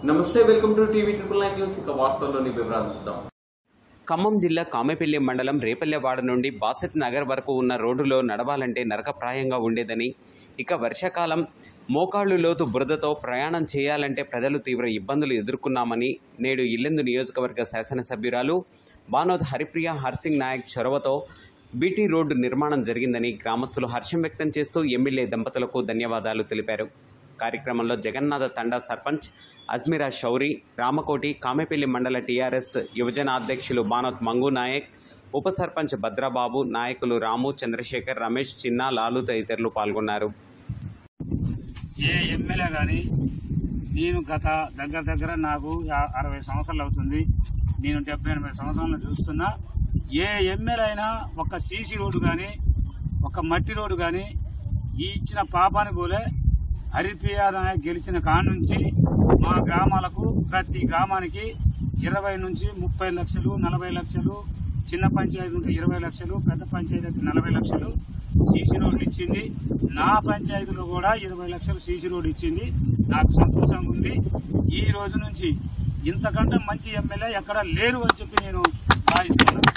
నమస్తే welcome to TV triple nine news ఇక వార్తల్లోని వివరాలు చూద్దాం ఖమ్మం జిల్లా కామెపల్లి మండలం రేపల్లెవాడ నుండి బాసెత్ నగర్ వరకు ఉన్న రోడ్డులో నడవాలంటే నరకప్రాయంగా ఉండేదని ఇక వర్షాకాలం మోకాళ్లు లోతు బురదతో ప్రయాణం చేయాలంటే ప్రజలు తీవ్ర ఇబ్బందులు ఎదుర్కొన్నామని నేడు ఇల్లెందు నియోజకవర్గ శాసనసభ్యురాలు బానోద్ హరిప్రియ హర్సింగ్ నాయక్ చొరవతో బీటీ రోడ్డు నిర్మాణం జరిగిందని గ్రామస్తులు హర్షం వ్యక్తం చేస్తూ ఎమ్మెల్యే దంపతులకు ధన్యవాదాలు తెలిపారు కార్యక్రమంలో జగన్నాథ తండా సర్పంచ్ అజ్మిరా షౌరి రామకోటి కామెపల్లి మండల టీఆర్ఎస్ యువజన అధ్యక్షులు బానోత్ మంగు నాయక్ ఉప సర్పంచ్ భద్రబాబు నాయకులు రాము చంద్రశేఖర్ రమేష్ చిన్నా లాలు తదితరులు పాల్గొన్నారు ఏ ఎమ్మెల్యే కానీ నేను గత దగ్గర దగ్గర నాకు యా- అరవై సంవత్సరాలు అవుతుంది నేను డెబ్బై ఎనభై సంవత్సరాలు చూస్తున్నా ఏ ఎమ్మెల్యే అయినా ఒక సీసీ రోడ్డు కానీ ఒక మట్టి రోడ్డు కానీ ఈ ఇచ్చిన పాపాని పోలే హరిప్రియ నాయక్ గెలిచిన కాడ నుంచి మా గ్రామాలకు ప్రతి గ్రామానికి ఇరవై నుంచి ముప్పై లక్షలు నలభై లక్షలు చిన్న పంచాయతీ ఉంటే ఇరవై లక్షలు పెద్ద పంచాయతీ అయితే నలభై లక్షలు సీసీ రోడ్లు ఇచ్చింది నా పంచాయతీలో కూడా ఇరవై లక్షలు సీసీ రోడ్డు ఇచ్చింది నాకు సంతోషంగా ఉంది ఈ రోజు నుంచి ఇంతకంటే మంచి ఎమ్మెల్యే ఎక్కడ లేరు అని చెప్పి నేను భావిస్తున్నాను